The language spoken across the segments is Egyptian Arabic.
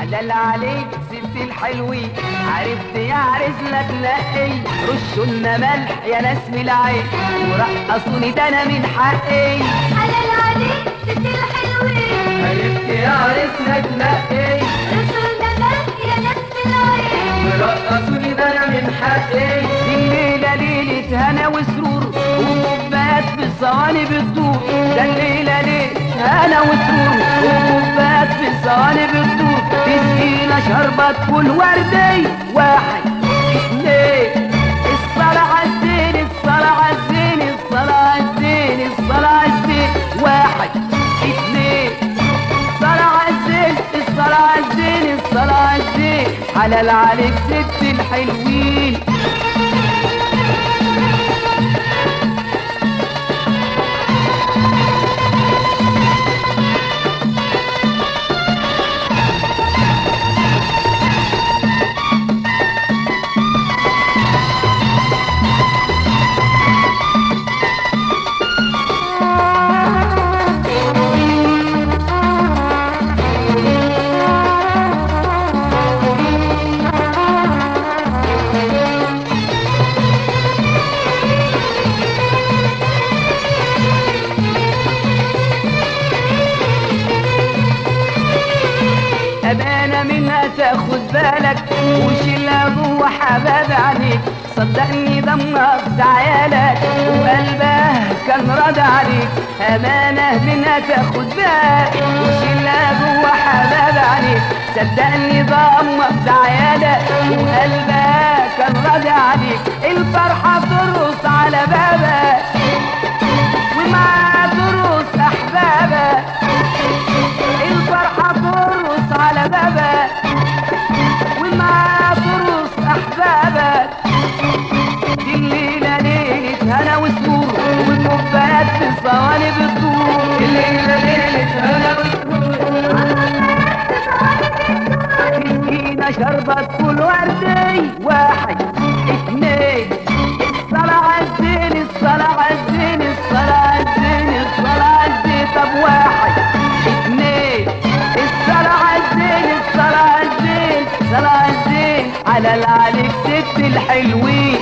حلال عليك ست الحلوين عرفت يا عرسنا تنقي رشوا لنا ملح يا ناس من العين ورقصوني ده انا من حقي حلال عليك ست الحلوين عرفت يا عرسنا تنقي رسولنا ملك يا ناس العين ورقصوني ده انا من حقي الليلة ليلة هنا وسرور وكوبايات بالصواني بتدور ده الليلة ليلة هنا وسرور وكوبايات بالصواني بتدور تسقينا شربت كل وردي واحد اثنين الصلاة عالزين الصلاة عالزين الصلاة عالزين الصلاة عالزين واحد اثنين الصلاة عالزين الصلاة عالزين الصلاة عالزين حلال عليك ست الحلوين أمانة منها تاخد بالك وشيلها جوه حباب عليك صدقني دمها في عيالك وقلبها كان راضي عليك أمانة منها تاخد بالك وشيلها جوه حباب عليك صدقني دمها في عيالك وقلبها كان راضي عليك الفرحة ترقص على بابك ومعاها ترقص أحبابك الفرحة ترقص على بابك ومعاها ترقص أحبابك دي الليلة ليلة هنا وسرور والكوبايات في الصواني بتدور الليلة ليلة هنا وسرور تدينا شربت كل وردي واحد اثنين الصلاة عالزين الصلاة عالزين الصلاة عالزين الصلاة عالزين طب واحد اثنين الصلاة عالزين الصلاة عالزين الصلاة عالزين على العليك ست الحلوين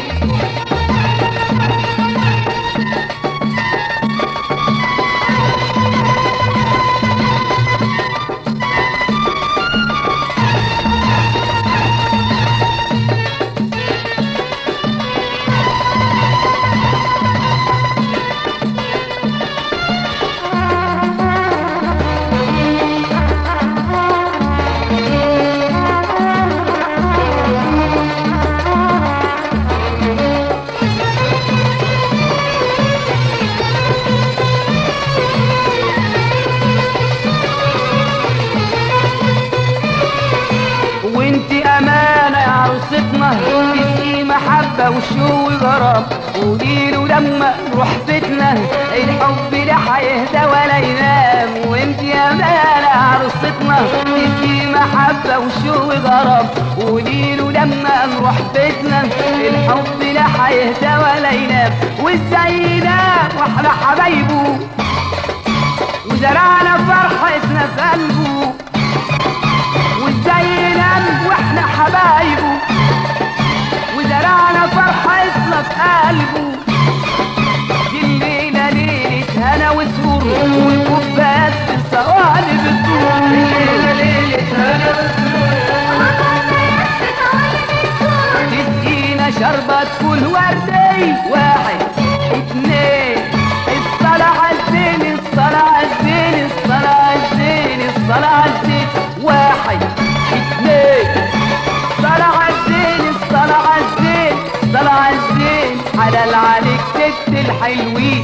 وانت امانه يا عروستنا تسقي محبه وشو غرام قوليله لما نروح بيتنا الحب لا هيهدى ولا ينام وانت امانه يا عروستنا تسقي محبه وشو غرام قوليله لما نروح بيتنا الحب لا هيهدى ولا ينام وازاينا واحنا حبايبه وزرعنا فرحتنا في قلبه وازاي ننام واحنا حبايبه وزرعنا فرحتنا في قلبه دي الليلة ليلة هنا وسرور والكوبايات في الصواني بتدور الليلة ليلة هنا وسرور تسقينا شربت كل وردي واحد اتنين الصلاة عالزين الصلاة عالزين الصلاة عالزين الصلاة عالزين واحد اتنين الصلاة عالزين الصلاة عالزين الصلاة عالزين على العليك ست الحلوين